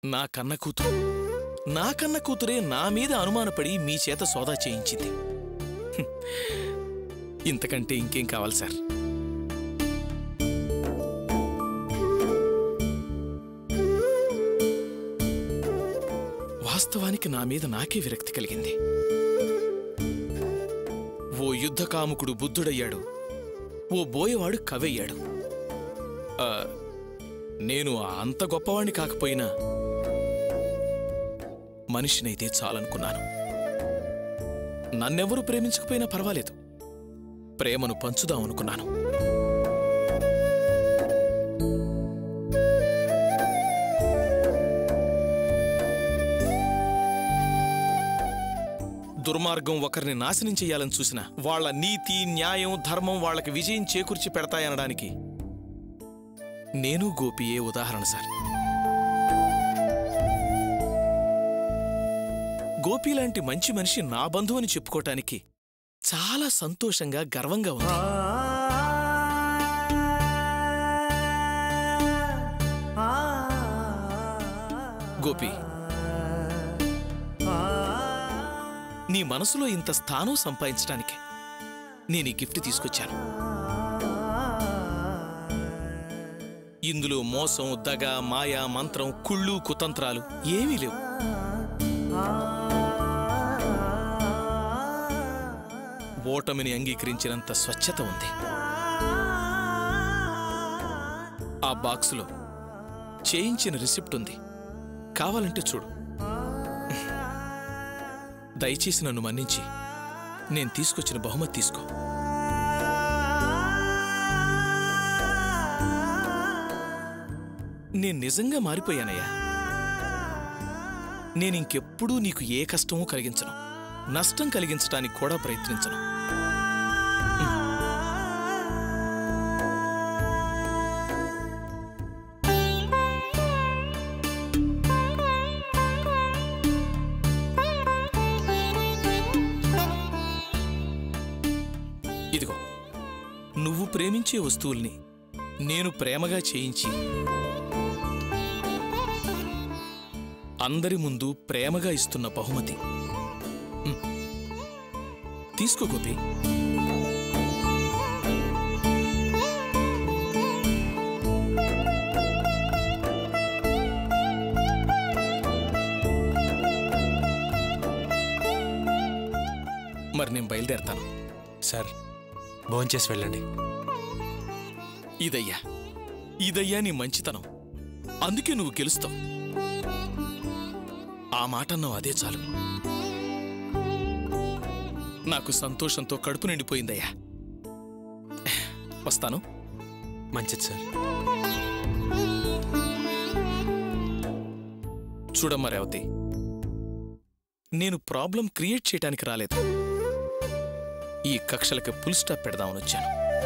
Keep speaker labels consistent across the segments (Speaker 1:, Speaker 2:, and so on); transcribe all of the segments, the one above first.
Speaker 1: నా కన్న కూతురు నా కన్న కూతురే నా మీద అనుమానపడి మీ చేత సోదా చేయించింది హ్మ్. ఇంతకంటే ఇంకేం కావాలి సార్ వాస్తవానికి నా మీద నాకే విరక్తి కలిగింది ఓ యుద్ధకాముకుడు బుద్ధుడయ్యాడు ఓ బోయవాడు కవయ్యాడు ఆ, నేను అంత గొప్పవాణ్ణి కాకపోయినా మనిషినైతే చాలనుకున్నాను నన్నెవరూ ప్రేమించకపోయినా పర్వాలేదు ప్రేమను పంచుదామనుకున్నాను దుర్మార్గం ఒకరిని నాశనం చేయాలని చూసిన వాళ్ళ నీతి న్యాయం ధర్మం వాళ్ళకి విజయం చేకూర్చి పెడతాయనడానికి నేను గోపియే ఉదాహరణ సార్ గోపి లాంటి మంచి మనిషి నా బంధువని చెప్పుకోటానికి చాలా సంతోషంగా గర్వంగా ఉంది గోపి నీ మనసులో ఇంత స్థానం సంపాదించడానికి నేను ఈ గిఫ్ట్ తీసుకొచ్చాను ఇందులో మోసం దగ మాయ మంత్రం కుళ్ళు కుతంత్రాలు ఏమీ లేవు ఓటమిని అంగీకరించినంత స్వచ్ఛత ఉంది ఆ బాక్సులో చేయించిన రిసిప్ట్ ఉంది కావాలంటే చూడు దయచేసి నన్ను మన్నించి నేను తీసుకొచ్చిన బహుమతి తీసుకో నేను నిజంగా మారిపోయానయ్యా నేనింకెప్పుడూ నీకు ఏ కష్టమూ కలిగించను నష్టం కలిగించడానికి కూడా ప్రయత్నించను ఇదిగో నువ్వు ప్రేమించే వస్తువుల్ని నేను ప్రేమగా చేయించి అందరి ముందు ప్రేమగా ఇస్తున్న బహుమతి ఉమ్. తీసుకో గోపి మరి నేను బయలుదేరతాను
Speaker 2: సార్ భోంచేసి వెళ్ళండి
Speaker 1: ఇదయ్యా ఇదయ్యా నీ మంచితనం అందుకే నువ్వు గెలుస్తావు ఆ మాట అన్నావు అదే చాలు నాకు సంతోషంతో కడుపు నిండిపోయిందయ్యా వస్తాను
Speaker 2: మంచిది సార్
Speaker 1: చూడమ్మా రేవతి నేను ప్రాబ్లం క్రియేట్ చేయడానికి రాలేదు ఈ కక్షలకి ఫుల్ స్టాప్ పెడదామని వచ్చాను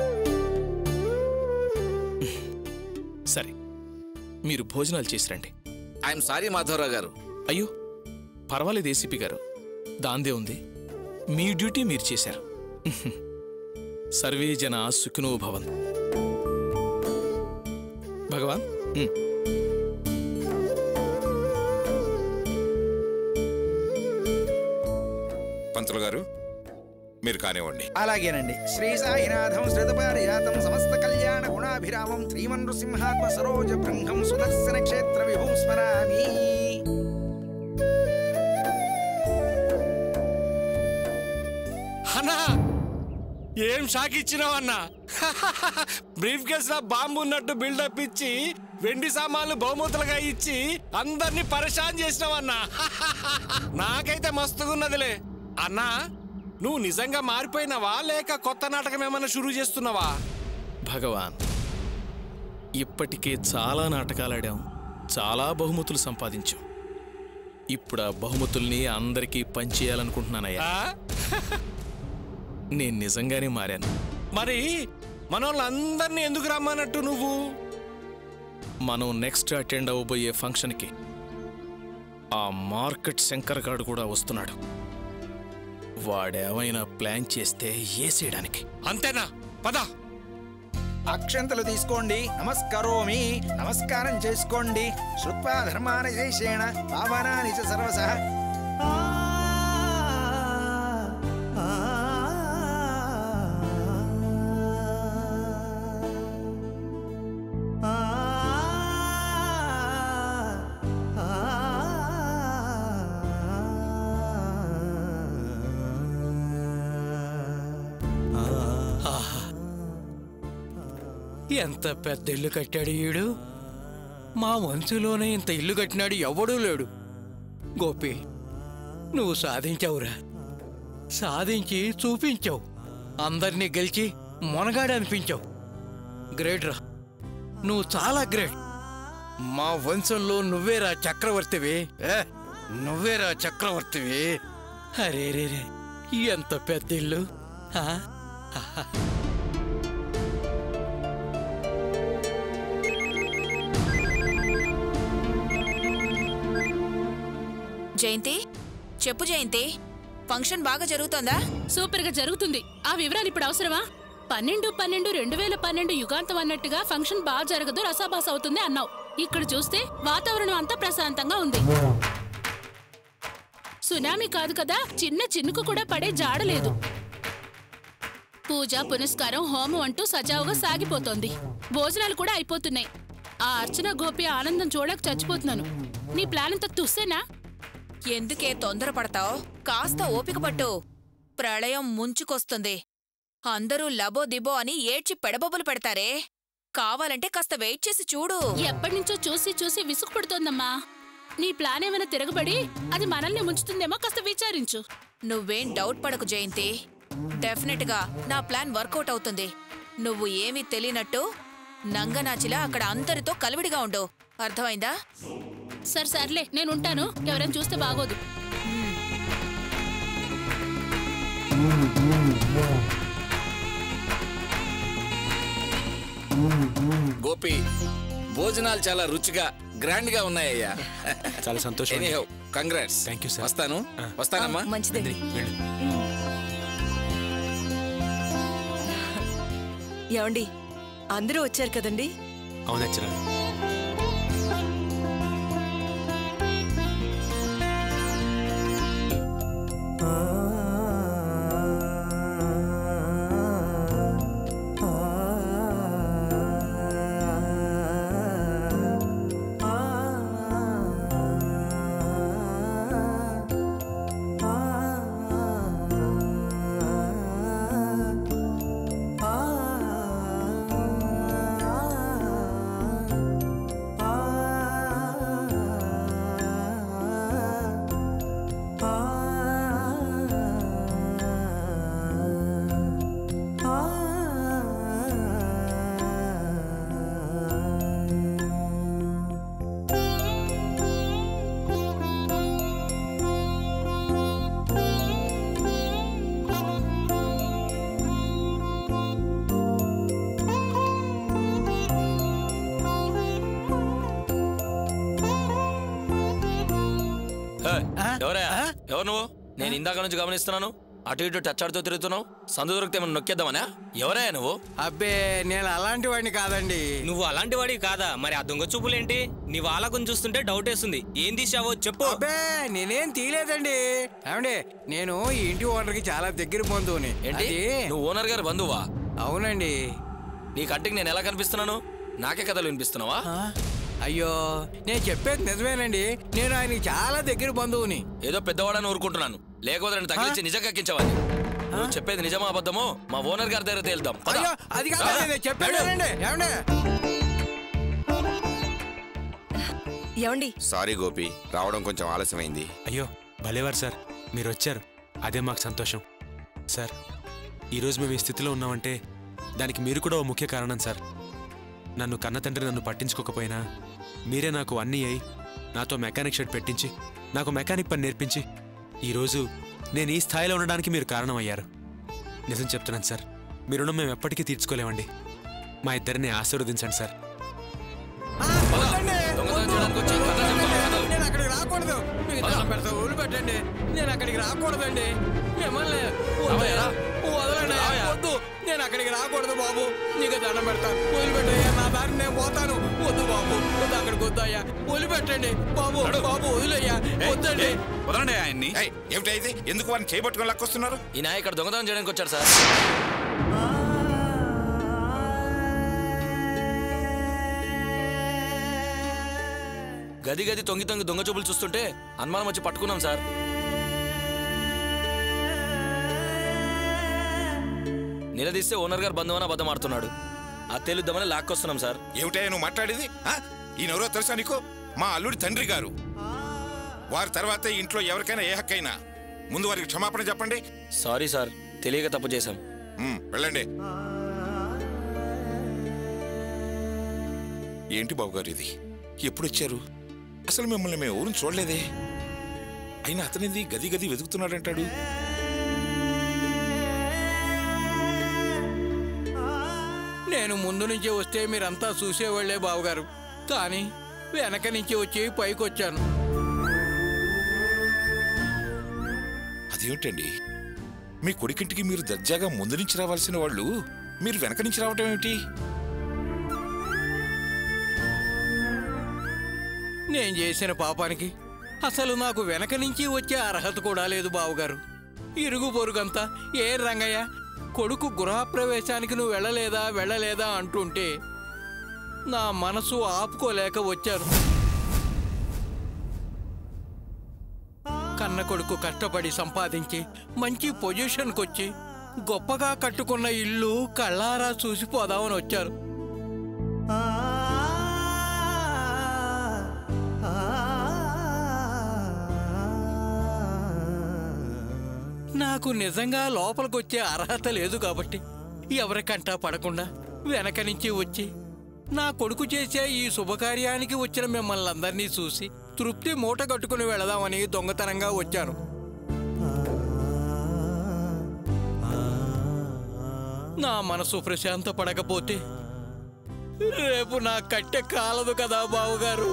Speaker 1: సరే మీరు భోజనాలు చేసి రండి
Speaker 3: ఐఎమ్ సారీ మాధవరావు గారు
Speaker 1: అయ్యో పర్వాలేదు ఏసీపీ గారు దాందే ఉంది మీ డ్యూటీ మీరు చేశారు సర్వే జన సుఖినో భవన్ భగవాన్ ఉమ్.
Speaker 4: పంతులు గారు మీరు కానివ్వండి
Speaker 5: అలాగేనండి శ్రీ సాయినాథం శ్రుతపారిజాతం సమస్త కళ్యాణ గుణాభిరామం శ్రీమన్ నృసింహాత్మ సరోజ బృంగం సుదర్శన క్షేత్ర విభుం స్మరామి
Speaker 2: అన్నా ఏం షాక్ ఇచ్చినావు అన్నా బ్రీఫ్ కేస్ లో బాంబు ఉన్నట్టు బిల్డప్ ఇచ్చి వెండి సామాన్లు బహుమతులుగా ఇచ్చి అందరినీ పరేషాన్ చేసినావన్నా నాకైతే మస్తుగున్నదిలే అన్నా నువ్వు నిజంగా మారిపోయినావా లేక కొత్త నాటకం ఏమైనా షురూ చేస్తున్నావా
Speaker 1: భగవాన్ ఇప్పటికే చాలా నాటకాలాడాం చాలా బహుమతులు సంపాదించాం ఇప్పుడు ఆ బహుమతుల్ని అందరికీ పంచేయాలనుకుంటున్నానయ్యా
Speaker 2: ఆ?
Speaker 1: నేను నిజంగానే మారాను
Speaker 2: మరి మనోళ్ళందరినీ ఎందుకు రమ్మన్నట్టు నువ్వు
Speaker 1: మనం నెక్స్ట్ అటెండ్ అవ్వబోయే ఫంక్షన్కి ఆ మార్కెట్ శంకర్ గాడు కూడా వస్తున్నాడు వాడేమైనా ప్లాన్ చేస్తే ఏసేయడానికి
Speaker 2: అంతేనా పద
Speaker 5: అక్షంతలు తీసుకోండి నమస్కరోమి నమస్కారం చేసుకోండి శ్రుత్వా ధర్మాన శేషేణ పావనాని చ సర్వసః
Speaker 6: ఎంత పెద్ద ఇల్లు కట్టాడు ఈడు మా వంశంలోనే ఇంత ఇల్లు కట్టినాడు ఎవడూ లేడు గోపి నువ్వు సాధించావురా సాధించి చూపించావు అందరినీ గెలిచి మొనగాడు అనిపించావు గ్రేట్ రా నువ్వు చాలా గ్రేట్ మా వంశంలో నువ్వేరా చక్రవర్తివి ఏ, నువ్వేరా చక్రవర్తివి అరే రే రే ఎంత పెద్ద ఇల్లు ఆ?
Speaker 7: జయంతి చెప్పు జయంతి ఫంక్షన్ బాగా జరుగుతోందా
Speaker 8: సూపర్ గా జరుగుతుంది ఆ వివరాలు ఇప్పుడు అవసరమా పన్నెండు పన్నెండు రెండు వేల పన్నెండు యుగాంతం అన్నట్టుగా ఫంక్షన్ బాగా జరగదు రసాబాస్ అవుతుంది అన్నావు ఇక్కడ చూస్తే వాతావరణం అంతా ప్రశాంతంగా ఉంది సునామీ కాదు కదా చిన్న చినుకు కూడా పడే జాడలేదు పూజ పునస్కారం హోమం అంటూ సజావుగా సాగిపోతోంది భోజనాలు కూడా అయిపోతున్నాయి ఆ అర్చన గోపి ఆనందం చూడక చచ్చిపోతున్నాను నీ ప్లాన్ అంతా తుస్సేనా
Speaker 7: ఎందుకే తొందరపడతావు కాస్త ఓపిక పట్టు ప్రళయం ముంచుకొస్తుంది అందరూ లబో దిబో అని ఏడ్చి పెడబొబ్బలు పెడతారే కావాలంటే కాస్త వెయిట్ చేసి చూడు
Speaker 8: ఎప్పటినుంచో చూసి చూసి విసుగు పడుతోందమ్మా నీ ప్లాన్ ఏమైనా తిరగబడి అది మనల్ని ముంచుతుందేమో కాస్త విచారించు
Speaker 7: నువ్వేం డౌట్ పడకు జయంతి డెఫినెట్ గా నా ప్లాన్ వర్కౌట్ అవుతుంది నువ్వు ఏమీ తెలియనట్టు నంగనాచిలా అక్కడ అందరితో కలివిడిగా ఉండు అర్థమైందా
Speaker 8: సరే సర్లే నేను ఉంటాను ఎవరైనా చూస్తే బాగోదు
Speaker 3: గోపి భోజనాలు చాలా రుచిగా గ్రాండ్ గా ఉన్నాయ్యా
Speaker 2: చాలా సంతోషం అండి.
Speaker 3: Anyhow congrats
Speaker 2: Thank you, sir.
Speaker 3: వస్తాను వస్తానమ్మా
Speaker 7: మంచిదండి
Speaker 2: వెళ్ళు.
Speaker 9: ఏమండి అందరూ వచ్చారు కదండి
Speaker 2: అవును అర్చన
Speaker 1: ఎవరా ఎవరు నువ్వు నేను ఇందాక నుంచి గమనిస్తున్నాను అటు ఇటు టచ్ ఆడుతూ తిరుగుతున్నావు సందు దొరికితే మనం నొక్కేద్దామనా ఎవరా నువ్వు
Speaker 6: అబ్బే నేను అలాంటి వాడిని కాదండి
Speaker 10: నువ్వు అలాంటి వాడివి కాదా మరి ఆ దొంగ చూపులేంటి నీ వాళ్ళకుని చూస్తుంటే డౌట్ వేస్తుంది ఏం తీసావో చెప్పు
Speaker 6: అబ్బే నేనేం తీయలేదండి ఏమండి నేను ఈ ఇంటి ఓనర్కి చాలా దగ్గర బంధువుని
Speaker 1: ఏంటి
Speaker 6: అది-
Speaker 1: నువ్వు ఓనర్ గారు బంధువా
Speaker 6: అవునండి
Speaker 1: నీ కంటికి నేను ఎలా కనిపిస్తున్నాను నాకే కథలు వినిపిస్తున్నావా
Speaker 6: ఆ? అయ్యో నేను చెప్పేది నిజమేనండి నేను ఆయనకి చాలా దగ్గర బంధువుని
Speaker 1: ఏదో పెద్దవాడని ఊరుకుంటున్నాను లేకపోతే నేను తగిలించి నిజంగా ఎక్కించవాలి నువ్వు చెప్పేది నిజమా అబద్ధమో మా ఓనర్ గారి దగ్గర తేలుదాం పద.
Speaker 6: అయ్యో అది కాదు నేను చెప్పానండి ఏమండి
Speaker 9: ఏమండి
Speaker 4: సారీ గోపి రావడం కొంచెం ఆలస్యమైంది
Speaker 2: అయ్యో భలేవారు సార్ మీరు వచ్చారు అదే మాకు సంతోషం సార్ ఈరోజు మేము ఈ స్థితిలో ఉన్నామంటే దానికి మీరు కూడా ఓ ముఖ్య కారణం సార్ నన్ను కన్న తండ్రి నన్ను పట్టించుకోకపోయినా మీరే నాకు అన్నీ అయి నాతో మెకానిక్ షెడ్ పెట్టించి నాకు మెకానిక్ పని నేర్పించి ఈరోజు నేను ఈ స్థాయిలో ఉండడానికి మీరు కారణమయ్యారు నిజం చెప్తున్నాను సార్ మీ రుణం మేము ఎప్పటికీ తీర్చుకోలేమండి మా ఇద్దరిని ఆశీర్వదించండి సార్
Speaker 6: వద్దండి.
Speaker 1: దొంగతనం చేయడానికి వచ్చి కథ
Speaker 6: వద్దండి.
Speaker 1: చెప్పాలి.
Speaker 6: నేను అక్కడికి రాకూడదు మీకు దండం పెడతా ఊళ్ళు పెట్టండి నేను అక్కడికి రాకూడదండి మిమ్మల్ని
Speaker 1: రావయ్యా, రా.
Speaker 6: వదలండి
Speaker 1: రావయ్యా.
Speaker 6: వద్దు నేను అక్కడికి రాకూడదు బాబు నీకు దండం పెడతాను వదిలిపెట్టయ్యా నా దారి నేను పోతాను వద్దు బాబు వద్దు అక్కడికి వద్దయ్యా వదిలిపెట్టండి బాబు బాబు వదిలేయ్యా వద్దండి
Speaker 11: వదలండి ఆయన్ని
Speaker 4: ఏమిటైతే ఎందుకు వారిని చేయబట్టుకుని లాక్కొస్తున్నారు
Speaker 12: ఈయన ఇక్కడ దొంగతనం చేయడానికి వచ్చాడు సార్ గది గది తొంగి తొంగి దొంగ చూపులు చూస్తుంటే అనుమానం వచ్చి పట్టుకున్నాం సార్ నిలదీస్తే ఓనర్ గారు బంధువన అబద్ధం ఆడుతున్నాడు ఆ తేలుద్దామని లాక్కొస్తున్నాం సార్
Speaker 4: ఏమిటయ్యా నువ్వు మాట్లాడేది ఆ? ఈయనెవరో తెలుసా నీకు మా అల్లుడి తండ్రి గారు వారి తర్వాత ఇంట్లో ఎవరికైనా ఏ హక్కైనా ముందు వారికి క్షమాపణ చెప్పండి
Speaker 12: సారీ సార్ తెలియక తప్పు చేశాం
Speaker 4: ఉమ్, వెళ్ళండి ఏంటి బాబు గారు ఇది ఎప్పుడు వచ్చారు అసలు మిమ్మల్ని మేము ఊరిని చూడలేదే అయినా అతనిది గది గది వెతుకుతున్నాడంటాడు
Speaker 6: నేను ముందు నుంచి వస్తే మీరంతా చూసేవాళ్లే బావగారు కానీ వెనక నుంచి వచ్చి పైకి వచ్చాను
Speaker 4: అదేమిటండి మీ కొడుకింటికి మీరు దర్జాగా ముందు నుంచి రావాల్సిన వాళ్ళు మీరు వెనక నుంచి రావటం ఏమిటి
Speaker 6: నేను చేసిన పాపానికి అసలు నాకు వెనక నుంచి వచ్చే అర్హత కూడా లేదు బావగారు ఇరుగు పొరుగంతా ఏ రంగయ్య కొడుకు గృహప్రవేశానికి నువ్వు వెళ్ళలేదా వెళ్ళలేదా అంటుంటే నా మనసు ఆపుకోలేక వచ్చాను కన్న కొడుకు కష్టపడి సంపాదించి మంచి పొజిషన్కి వచ్చి గొప్పగా కట్టుకున్న ఇల్లు కళ్ళారా చూసిపోదామని వచ్చారు నాకు నిజంగా లోపలికొచ్చే అర్హత లేదు కాబట్టి ఎవరికంటా పడకుండా వెనక నుంచి వచ్చి నా కొడుకు చేసే ఈ శుభకార్యానికి వచ్చిన మిమ్మల్ని అందరినీ చూసి తృప్తి మూట కట్టుకుని వెళదామని దొంగతనంగా వచ్చాను నా మనసు ప్రశాంత పడకపోతే రేపు నా కట్టె కాలదు కదా బావుగారు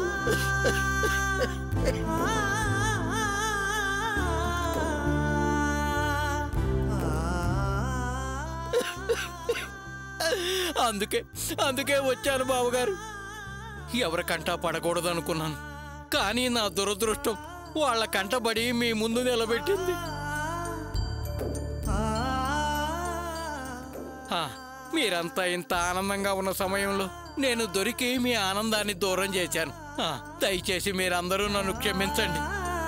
Speaker 6: అందుకే అందుకే వచ్చాను బావగారు ఎవరికంటా పడకూడదు అనుకున్నాను కానీ నా దురదృష్టం వాళ్ళ కంటబడి మీ ముందు నిలబెట్టింది ఆ, మీరంతా ఇంత ఆనందంగా ఉన్న సమయంలో నేను దొరికి మీ ఆనందాన్ని దూరం చేశాను ఆ, దయచేసి మీరందరూ నన్ను క్షమించండి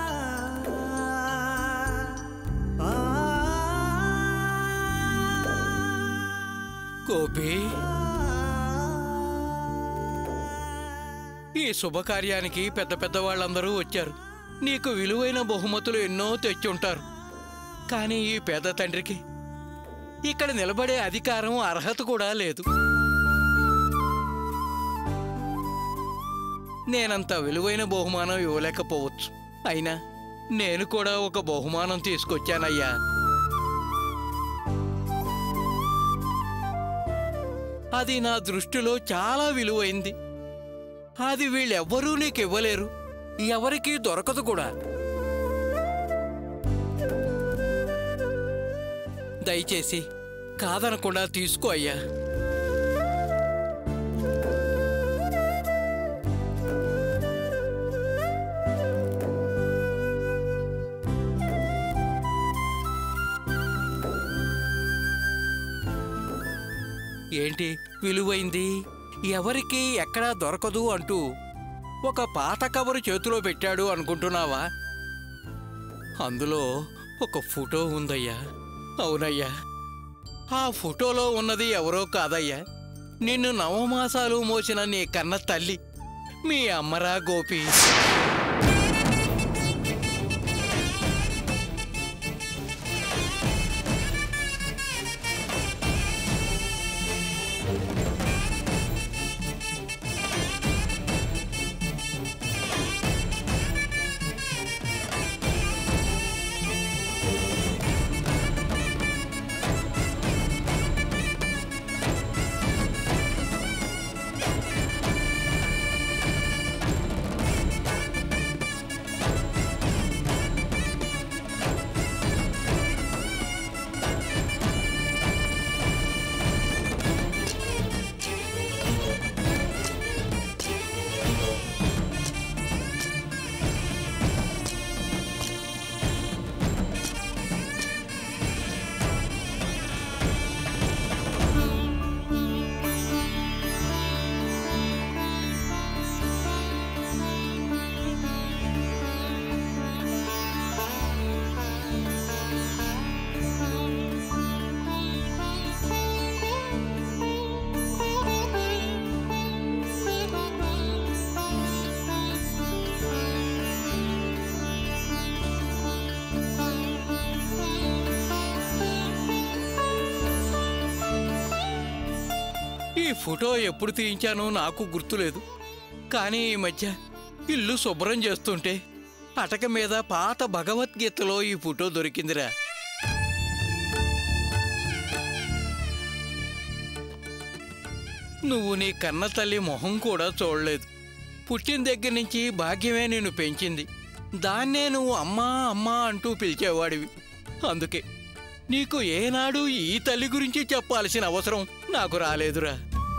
Speaker 6: గోపి ఈ శుభకార్యానికి పెద్ద పెద్ద వాళ్ళందరూ వచ్చారు నీకు విలువైన బహుమతులు ఎన్నో తెచ్చుంటారు కానీ ఈ పేద తండ్రికి ఇక్కడ నిలబడే అధికారం అర్హత కూడా లేదు నేనంత విలువైన బహుమానం ఇవ్వలేకపోవచ్చు అయినా నేను కూడా ఒక బహుమానం తీసుకొచ్చానయ్యా అది నా దృష్టిలో చాలా విలువైంది అది వీళ్ళెవ్వరూ నీకు ఇవ్వలేరు ఎవరికీ దొరకదు కూడా దయచేసి కాదనకుండా తీసుకో అయ్యా ఏంటి విలువైంది ఎవరికి ఎక్కడా దొరకదు అంటూ ఒక పాత కవరు చేతిలో పెట్టాడు అనుకుంటున్నావా అందులో ఒక ఫోటో ఉందయ్యా అవునయ్యా ఆ ఫోటోలో ఉన్నది ఎవరో కాదయ్యా నిన్ను నవమాసాలు మోసిన నీ కన్న తల్లి మీ అమ్మరా గోపి ఫోటో ఎప్పుడు తీయించానో నాకు గుర్తులేదు కానీ ఈ మధ్య ఇల్లు శుభ్రం చేస్తుంటే అటక మీద పాత భగవద్గీతలో ఈ ఫోటో దొరికిందిరా నువ్వు నీ కన్న తల్లి మొహం కూడా చూడలేదు పుట్టిన దగ్గర నుంచి భాగ్యమే నిన్ను పెంచింది దాన్నే నువ్వు అమ్మా అమ్మా అంటూ పిలిచేవాడివి అందుకే నీకు ఏనాడు ఈ తల్లి గురించి చెప్పాల్సిన అవసరం నాకు రాలేదురా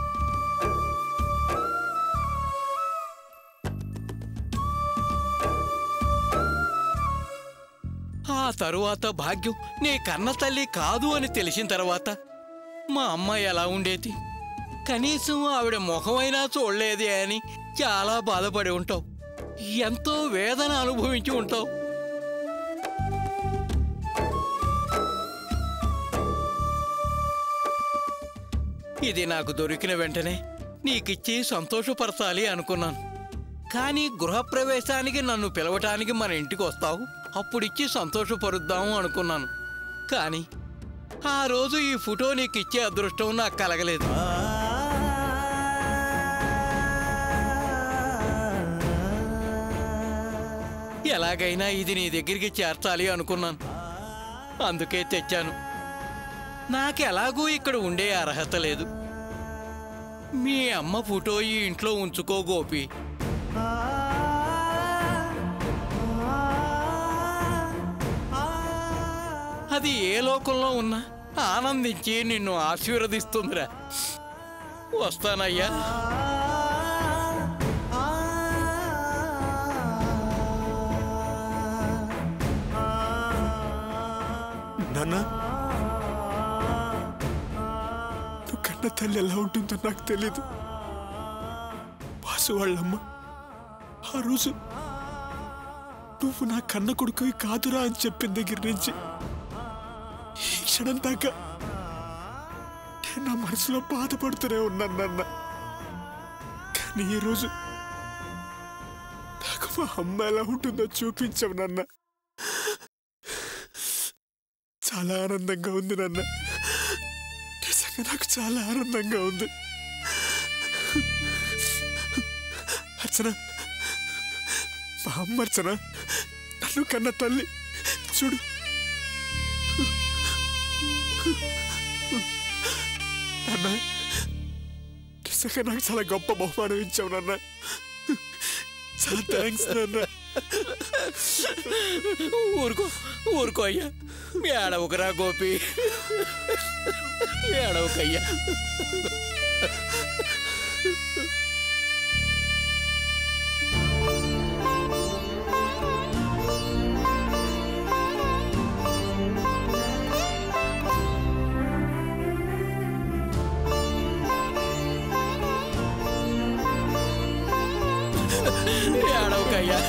Speaker 6: ఆ తరువాత భాగ్యం నీ కన్న తల్లి కాదు అని తెలిసిన తర్వాత మా అమ్మ ఎలా ఉండేది కనీసం ఆవిడ ముఖమైనా చూడలేదే అని చాలా బాధపడి ఉంటావు ఎంతో వేదన అనుభవించి ఉంటావు ఇది నాకు దొరికిన వెంటనే నీకిచ్చి సంతోషపరచాలి అనుకున్నాను కానీ గృహప్రవేశానికి నన్ను పిలవటానికి మన ఇంటికి వస్తావు అప్పుడిచ్చి సంతోషపరుద్దాము అనుకున్నాను కానీ ఆ రోజు ఈ ఫోటో నీకు ఇచ్చే అదృష్టం నాకు కలగలేదు ఎలాగైనా ఇది నీ దగ్గరికి చేర్చాలి అనుకున్నాను అందుకే తెచ్చాను నాకెలాగూ ఇక్కడ ఉండే అర్హత లేదు మీ అమ్మ ఫోటో ఈ ఇంట్లో ఉంచుకో గోపి అది ఏ లోకంలో ఉన్నా ఆనందించి నిన్ను ఆశీర్వదిస్తుందిరా వస్తానయ్యా
Speaker 11: నాన్న నువ్వు కన్న తల్లి ఎలా ఉంటుందో నాకు తెలీదు వాసు వాళ్ళమ్మ ఆ రోజు నువ్వు నా కన్న కొడుకువి కాదురా అని చెప్పిన దగ్గర నుంచి ఈ క్షణం దాకా నేను నా మనసులో బాధపడుతూనే ఉన్నాను నాన్న కానీ ఈరోజు నాకు మా అమ్మ ఎలా ఉంటుందో చూపించావు నాన్న చాలా ఆనందంగా ఉంది నాన్న నిజంగా నాకు చాలా ఆనందంగా ఉంది అర్చన మా అమ్మ అర్చన నన్ను కన్న తల్లి చూడు నాన్న నిజంగా నాకు చాలా గొప్ప బహుమానం ఇచ్చావు నాన్న చాలా థ్యాంక్స్ నాన్న
Speaker 6: ఊరుకో ఊరుకో అయ్యా ఏడవకురా గోపి ఏడవకయ్యా ఏడవకయ్యా